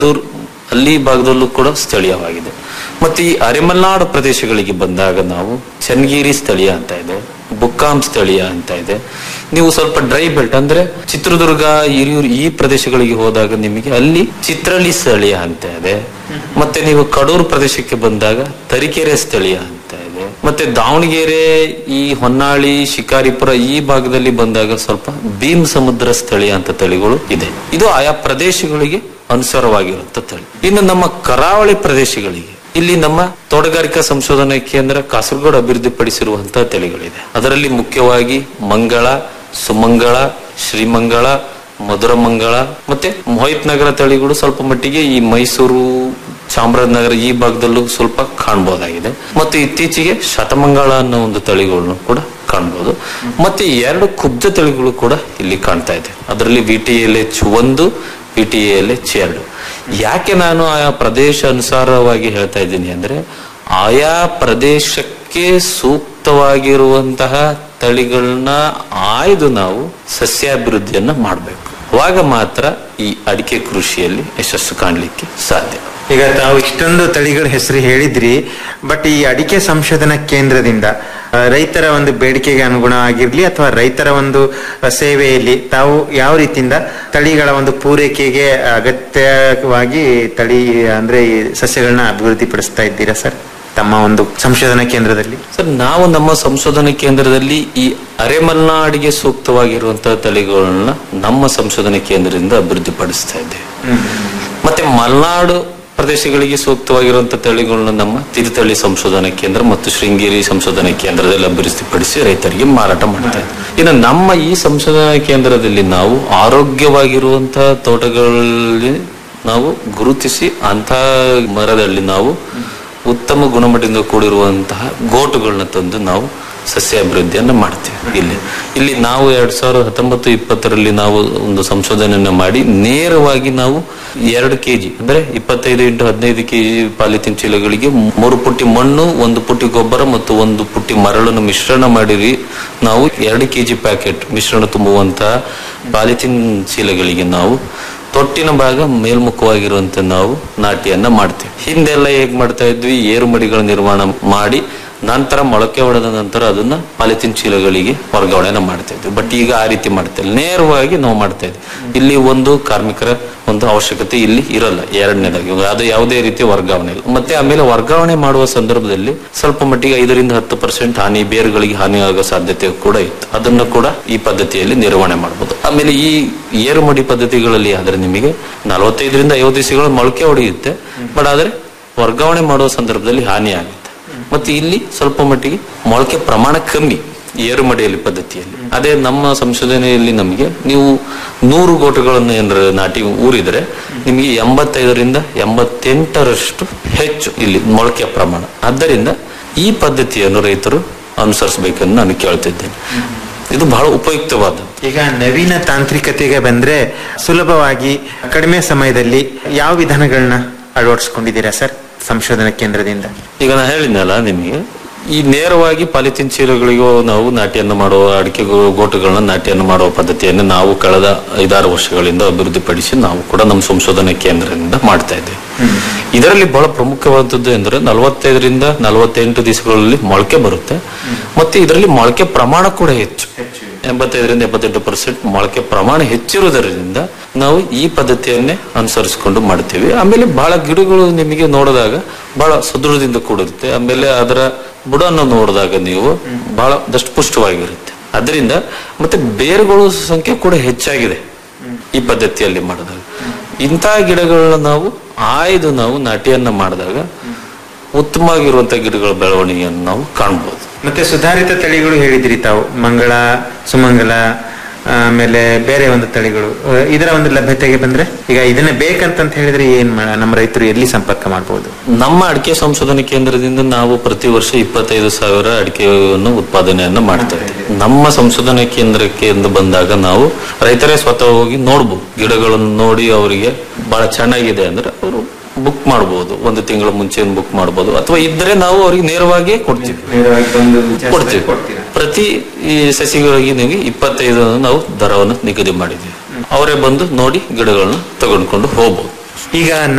ದೂರ್ ಅಲ್ಲಿ ಭಾಗದಲ್ಲೂ ಕೂಡ ಸ್ಥಳೀಯವಾಗಿದೆ ಮತ್ತೆ ಈ ಅರೆಮಲ್ನಾಡು ಪ್ರದೇಶಗಳಿಗೆ ಬಂದಾಗ ನಾವು ಚನ್ನಗಿರಿ ಸ್ಥಳೀಯ ಅಂತ ಇದೆ ಬುಕ್ಕಾಂ ಸ್ಥಳೀಯ ಅಂತ ಇದೆ ನೀವು ಸ್ವಲ್ಪ ಡ್ರೈ ಬೆಲ್ಟ್ ಅಂದ್ರೆ ಚಿತ್ರದುರ್ಗ ಹಿರಿಯೂರು ಈ ಪ್ರದೇಶಗಳಿಗೆ ಹೋದಾಗ ನಿಮಗೆ ಅಲ್ಲಿ ಚಿತ್ರಳ್ಳಿ ಸ್ಥಳೀಯ ಅಂತ ಇದೆ ಮತ್ತೆ ನೀವು ಕಡೂರು ಪ್ರದೇಶಕ್ಕೆ ಬಂದಾಗ ತರೀಕೆರೆ ಸ್ಥಳೀಯ ಅಂತ ಇದೆ ಮತ್ತೆ ದಾವಣಗೆರೆ ಈ ಹೊನ್ನಾಳಿ ಶಿಕಾರಿಪುರ ಈ ಭಾಗದಲ್ಲಿ ಬಂದಾಗ ಸ್ವಲ್ಪ ಭೀಮ್ ಸಮುದ್ರ ಸ್ಥಳೀಯ ಅಂತ ತಳಿಗಳು ಇದೆ ಇದು ಆಯಾ ಪ್ರದೇಶಗಳಿಗೆ ಅನುಸಾರವಾಗಿರುವಂತ ತಳಿ ಇನ್ನು ನಮ್ಮ ಕರಾವಳಿ ಪ್ರದೇಶಗಳಿಗೆ ಇಲ್ಲಿ ನಮ್ಮ ತೋಟಗಾರಿಕಾ ಸಂಶೋಧನಾ ಕೇಂದ್ರ ಕಾಸರಗೋಡು ಅಭಿವೃದ್ಧಿಪಡಿಸಿರುವಂತಹ ತಳಿಗಳಿದೆ ಅದರಲ್ಲಿ ಮುಖ್ಯವಾಗಿ ಮಂಗಳ ಸುಮಂಗಳ ಶ್ರೀಮಂಗಳ ಮಧುರಮಂಗಳ ಮತ್ತೆ ಮೋಹಿತ್ ನಗರ ತಳಿಗಳು ಸ್ವಲ್ಪ ಮಟ್ಟಿಗೆ ಈ ಮೈಸೂರು ಚಾಮರಾಜನಗರ ಈ ಭಾಗದಲ್ಲೂ ಸ್ವಲ್ಪ ಕಾಣಬಹುದಾಗಿದೆ ಮತ್ತು ಇತ್ತೀಚೆಗೆ ಶತಮಂಗಳ ಅನ್ನೋ ಒಂದು ತಳಿಗಳನ್ನು ಕೂಡ ಕಾಣಬಹುದು ಮತ್ತೆ ಎರಡು ಕುಬ್ಜ ತಳಿಗಳು ಕೂಡ ಇಲ್ಲಿ ಕಾಣ್ತಾ ಇದೆ ಅದರಲ್ಲಿ ವಿ ಟಿ ಎಲ್ ಎಚ್ ಒಂದು ವಿ ಟಿ ಎಲ್ ಎಚ್ ಎರಡು ಯಾಕೆ ನಾನು ಆಯಾ ಪ್ರದೇಶ ಅನುಸಾರವಾಗಿ ಹೇಳ್ತಾ ಇದ್ದೀನಿ ಅಂದ್ರೆ ಆಯಾ ಪ್ರದೇಶಕ್ಕೆ ಸೂಕ್ತವಾಗಿರುವಂತಹ ತಳಿಗಳನ್ನ ಆಯ್ದು ನಾವು ಸಸ್ಯಾಭಿವೃದ್ಧಿಯನ್ನ ಮಾಡಬೇಕು ಅವಾಗ ಮಾತ್ರ ಈ ಅಡಿಕೆ ಕೃಷಿಯಲ್ಲಿ ಯಶಸ್ಸು ಕಾಣಲಿಕ್ಕೆ ಸಾಧ್ಯ ಈಗ ತಾವು ಇಷ್ಟೊಂದು ತಳಿಗಳ ಹೆಸರು ಹೇಳಿದ್ರಿ ಬಟ್ ಈ ಅಡಿಕೆ ಸಂಶೋಧನಾ ಕೇಂದ್ರದಿಂದ ಆ, ರೈತರ ಒಂದು ಬೇಡಿಕೆಗೆ ಅನುಗುಣ ಆಗಿರ್ಲಿ ಅಥವಾ ರೈತರ ಒಂದು ಆ, ಸೇವೆಯಲ್ಲಿ ತಾವು ಯಾವ ರೀತಿಯಿಂದ ತಳಿಗಳ ಒಂದು ಪೂರೈಕೆಗೆ ಅಗತ್ಯವಾಗಿ ತಳಿ ಅಂದ್ರೆ ಈ ಸಸ್ಯಗಳನ್ನ ಅಭಿವೃದ್ಧಿಪಡಿಸ್ತಾ ಇದ್ದೀರಾ ಸರ್ ತಮ್ಮ ಒಂದು ಸಂಶೋಧನಾ ಕೇಂದ್ರದಲ್ಲಿ ಸರ್ ನಾವು ನಮ್ಮ ಸಂಶೋಧನಾ ಕೇಂದ್ರದಲ್ಲಿ ಈ ಅರೆಮಲ್ನಾಡಿಗೆ ಸೂಕ್ತವಾಗಿರುವಂತಹ ತಳಿಗಳನ್ನ ನಮ್ಮ ಸಂಶೋಧನಾ ಕೇಂದ್ರದಿಂದ ಅಭಿವೃದ್ಧಿಪಡಿಸ್ತಾ ಇದ್ದೇವೆ ಮತ್ತೆ ಮಲೆನಾಡು ಪ್ರದೇಶಗಳಿಗೆ ಸೂಕ್ತವಾಗಿರುವಂತಹ ತಳಿಗಳನ್ನ ನಮ್ಮ ತೀರ್ಥಹಳ್ಳಿ ಸಂಶೋಧನಾ ಕೇಂದ್ರ ಮತ್ತು ಶೃಂಗೇರಿ ಸಂಶೋಧನಾ ಕೇಂದ್ರದಲ್ಲಿ ಅಭಿವೃದ್ಧಿಪಡಿಸಿ ರೈತರಿಗೆ ಮಾರಾಟ ಮಾಡ್ತಾ ಇದ್ದೇವೆ ಇನ್ನು ನಮ್ಮ ಈ ಸಂಶೋಧನಾ ಕೇಂದ್ರದಲ್ಲಿ ನಾವು ಆರೋಗ್ಯವಾಗಿರುವಂತಹ ತೋಟಗಳಲ್ಲಿ ನಾವು ಗುರುತಿಸಿ ಅಂತ ಮರದಲ್ಲಿ ನಾವು ಉತ್ತಮ ಗುಣಮಟ್ಟದಿಂದ ಕೂಡಿರುವಂತಹ ಗೋಟುಗಳನ್ನ ತಂದು ನಾವು ಸಸ್ಯ ಅಭಿವೃದ್ಧಿಯನ್ನ ಮಾಡ್ತೇವೆ ಇಲ್ಲಿ ಇಲ್ಲಿ ನಾವು ಎರಡ್ ಸಾವಿರದ ಹತ್ತೊಂಬತ್ತು ಇಪ್ಪತ್ತರಲ್ಲಿ ನಾವು ಒಂದು ಸಂಶೋಧನೆಯನ್ನ ಮಾಡಿ ನೇರವಾಗಿ ನಾವು ಎರಡು ಕೆಜಿ ಅಂದ್ರೆ ಇಪ್ಪತ್ತೈದು ಇಂಟು ಹದಿನೈದು ಕೆಜಿ ಪಾಲಿಥಿನ್ ಚೀಲಗಳಿಗೆ ಮೂರು ಪುಟ್ಟಿ ಮಣ್ಣು ಒಂದು ಪುಟ್ಟಿ ಗೊಬ್ಬರ ಮತ್ತು ಒಂದು ಪುಟ್ಟಿ ಮರಳನ್ನು ಮಿಶ್ರಣ ಮಾಡಿರಿ ನಾವು ಎರಡು ಕೆಜಿ ಪ್ಯಾಕೆಟ್ ಮಿಶ್ರಣ ತುಂಬುವಂತಹ ಪಾಲಿಥಿನ್ ಚೀಲಗಳಿಗೆ ನಾವು ತೊಟ್ಟಿನ ಭಾಗ ಮೇಲ್ಮುಖವಾಗಿರುವಂತೆ ನಾವು ನಾಟಿಯನ್ನ ಮಾಡ್ತೇವೆ ಹಿಂದೆಲ್ಲ ಹೇಗ್ ಮಾಡ್ತಾ ಇದ್ವಿ ಏರು ಮಡಿಗಳ ನಿರ್ಮಾಣ ಮಾಡಿ ನಂತರ ಮೊಳಕೆ ಹೊಡೆದ ನಂತರ ಅದನ್ನ ಪಾಲಿಥಿನ್ ಚೀಲಗಳಿಗೆ ವರ್ಗಾವಣೆನ ಮಾಡ್ತಾ ಇದ್ವಿ ಬಟ್ ಈಗ ಆ ರೀತಿ ಮಾಡ್ತಾ ಇಲ್ಲ ನೇರವಾಗಿ ನಾವು ಮಾಡ್ತಾ ಇದ್ವಿ ಇಲ್ಲಿ ಒಂದು ಕಾರ್ಮಿಕರ ಒಂದು ಅವಶ್ಯಕತೆ ಇಲ್ಲಿ ಇರಲ್ಲ ಎರಡನೇದಾಗಿ ಅದು ಯಾವುದೇ ರೀತಿ ವರ್ಗಾವಣೆ ಇಲ್ಲ ಮತ್ತೆ ಆಮೇಲೆ ವರ್ಗಾವಣೆ ಮಾಡುವ ಸಂದರ್ಭದಲ್ಲಿ ಸ್ವಲ್ಪ ಮಟ್ಟಿಗೆ ಐದರಿಂದ ಹತ್ತು ಪರ್ಸೆಂಟ್ ಹಾನಿ ಬೇರುಗಳಿಗೆ ಹಾನಿ ಆಗೋ ಸಾಧ್ಯತೆ ಕೂಡ ಇತ್ತು ಅದನ್ನು ಕೂಡ ಈ ಪದ್ಧತಿಯಲ್ಲಿ ನಿರ್ವಹಣೆ ಮಾಡಬಹುದು ಆಮೇಲೆ ಈ ಏರುಮಡಿ ಪದ್ಧತಿಗಳಲ್ಲಿ ಆದ್ರೆ ನಿಮಗೆ ನಲವತ್ತೈದರಿಂದ ಐವತ್ತು ದಿವಸಗಳ ಮೊಳಕೆ ಹೊಡೆಯುತ್ತೆ ಬಟ್ ಆದ್ರೆ ವರ್ಗಾವಣೆ ಮಾಡುವ ಸಂದರ್ಭದಲ್ಲಿ ಹಾನಿ ಆಗುತ್ತೆ ಮತ್ತೆ ಇಲ್ಲಿ ಸ್ವಲ್ಪ ಮಟ್ಟಿಗೆ ಮೊಳಕೆ ಪ್ರಮಾಣ ಕಮ್ಮಿ ಏರು ಮಡಿಯಲ್ಲಿ ಪದ್ಧತಿಯಲ್ಲಿ ಅದೇ ನಮ್ಮ ಸಂಶೋಧನೆಯಲ್ಲಿ ನಮಗೆ ನೀವು ನೂರು ಗೋಟುಗಳನ್ನು ಏನಾರ ನಾಟಿ ಊರಿದ್ರೆ ನಿಮಗೆ ಎಂಬತ್ತೈದರಿಂದ ಎಂಬತ್ತೆಂಟರಷ್ಟು ಹೆಚ್ಚು ಇಲ್ಲಿ ಮೊಳಕೆಯ ಪ್ರಮಾಣ ಆದ್ದರಿಂದ ಈ ಪದ್ಧತಿಯನ್ನು ರೈತರು ಅನುಸರಿಸಬೇಕೆಂದು ನಾನು ಕೇಳ್ತಿದ್ದೇನೆ ಇದು ಬಹಳ ಉಪಯುಕ್ತವಾದದ್ದು ಈಗ ನವೀನ ತಾಂತ್ರಿಕತೆಗೆ ಬಂದ್ರೆ ಸುಲಭವಾಗಿ ಕಡಿಮೆ ಸಮಯದಲ್ಲಿ ಯಾವ ವಿಧಾನಗಳನ್ನ ಅಳವಡಿಸ್ಕೊಂಡಿದ್ದೀರಾ ಸರ್ ಸಂಶೋಧನಾ ಕೇಂದ್ರದಿಂದ ಈಗ ನಾನು ಹೇಳಿದ್ನಲ್ಲ ನಿಮಗೆ ಈ ನೇರವಾಗಿ ಪಾಲಿಥಿನ್ ಚೀಲಗಳಿಗೂ ನಾವು ನಾಟಿಯನ್ನು ಮಾಡುವ ಅಡಿಕೆ ಗೋ- ಗೋಟುಗಳನ್ನ ನಾಟಿಯನ್ನು ಮಾಡುವ ಪದ್ಧತಿಯನ್ನು ನಾವು ಕಳೆದ ಐದಾರು ವರ್ಷಗಳಿಂದ ಅಭಿವೃದ್ಧಿಪಡಿಸಿ ನಾವು ಕೂಡ ನಮ್ಮ ಸಂಶೋಧನಾ ಕೇಂದ್ರದಿಂದ ಮಾಡ್ತಾ ಇದ್ದೇವೆ ಇದರಲ್ಲಿ ಬಹಳ ಪ್ರಮುಖವಾದದ್ದು ಎಂದ್ರೆ ನಲವತ್ತೈದರಿಂದ ನಲವತ್ತೆಂಟು ದಿವಸಗಳಲ್ಲಿ ಮೊಳಕೆ ಬರುತ್ತೆ ಮತ್ತೆ ಇದರಲ್ಲಿ ಮೊಳಕೆ ಪ್ರಮಾಣ ಕೂಡ ಹೆಚ್ಚು ಎಂಬತ್ತೈದರಿಂದ ಎಂಬತ್ತೆಂಟು ಪರ್ಸೆಂಟ್ ಮೊಳಕೆ ಪ್ರಮಾಣ ಹೆಚ್ಚಿರುವುದರಿಂದ ನಾವು ಈ ಪದ್ಧತಿಯನ್ನೇ ಅನುಸರಿಸಿಕೊಂಡು ಮಾಡ್ತೀವಿ ಆಮೇಲೆ ಬಹಳ ಗಿಡಗಳು ನಿಮಗೆ ನೋಡಿದಾಗ ಬಹಳ ಸದೃಢದಿಂದ ಕೂಡಿರುತ್ತೆ ಆಮೇಲೆ ಅದರ ಬುಡನ್ನು ನೋಡಿದಾಗ ನೀವು ಬಹಳ ದಷ್ಟಪುಷ್ಟವಾಗಿರುತ್ತೆ ಅದರಿಂದ ಮತ್ತೆ ಬೇರುಗಳು ಸಂಖ್ಯೆ ಕೂಡ ಹೆಚ್ಚಾಗಿದೆ ಈ ಪದ್ಧತಿಯಲ್ಲಿ ಮಾಡಿದಾಗ ಇಂತಹ ಗಿಡಗಳನ್ನ ನಾವು ಆಯ್ದು ನಾವು ನಾಟಿಯನ್ನ ಮಾಡಿದಾಗ ಉತ್ತಮವಾಗಿರುವಂತಹ ಗಿಡಗಳ ಬೆಳವಣಿಗೆಯನ್ನು ನಾವು ಕಾಣ್ಬೋದು ಮತ್ತೆ ಸುಧಾರಿತ ತಳಿಗಳು ಹೇಳಿದ್ರಿ ತಾವು ಮಂಗಳ ಸುಮಂಗಲ ಆಮೇಲೆ ಬೇರೆ ಒಂದು ತಳಿಗಳು ಆ, ಇದರ ಒಂದು ಲಭ್ಯತೆಗೆ ಬಂದ್ರೆ ಈಗ ಇದನ್ನ ಬೇಕಂತಂತ ಹೇಳಿದ್ರೆ ಏನ್ ಮಾ- ನಮ್ಮ ರೈತರು ಎಲ್ಲಿ ಸಂಪರ್ಕ ಮಾಡಬಹುದು ನಮ್ಮ ಅಡಿಕೆ ಸಂಶೋಧನಾ ಕೇಂದ್ರದಿಂದ ನಾವು ಪ್ರತಿ ವರ್ಷ ಇಪ್ಪತ್ತೈದು ಸಾವಿರ ಅಡಿಕೆಯನ್ನು ಉತ್ಪಾದನೆಯನ್ನ ಮಾಡ್ತಾ ಇದ್ದೀವಿ ನಮ್ಮ ಸಂಶೋಧನಾ ಕೇಂದ್ರಕ್ಕೆ ಎಂದು ಬಂದಾಗ ನಾವು ರೈತರೇ ಸ್ವತಃ ಹೋಗಿ ನೋಡ್ಬೋದು ಗಿಡಗಳನ್ನು ನೋಡಿ ಅವರಿಗೆ ಬಹಳ ಚೆನ್ನಾಗಿದೆ ಅಂದ್ರೆ ಅವರು ಬುಕ್ ಮಾಡಬಹುದು ಒಂದು ತಿಂಗಳ ಮುಂಚೆ ಬುಕ್ ಮಾಡಬಹುದು ಅಥವಾ ಇದ್ರೆ ನಾವು ಅವರಿಗೆ ನೇರವಾಗಿ ಕೊಡ್ತೀವಿ ಕೊಡ್ತೀವಿ ಪ್ರತಿ ಈ ಸಸಿಗಳಿಗೆ ನಿಮಗೆ ಇಪ್ಪತ್ತೈದು ನಾವು ದರವನ್ನು ನಿಗದಿ ಮಾಡಿದ್ದೀವಿ ಅವರೇ ಬಂದು ನೋಡಿ ಗಿಡಗಳನ್ನ ತಗೊಂಡ್ಕೊಂಡು ಹೋಗ್ಬೋದು ಈಗ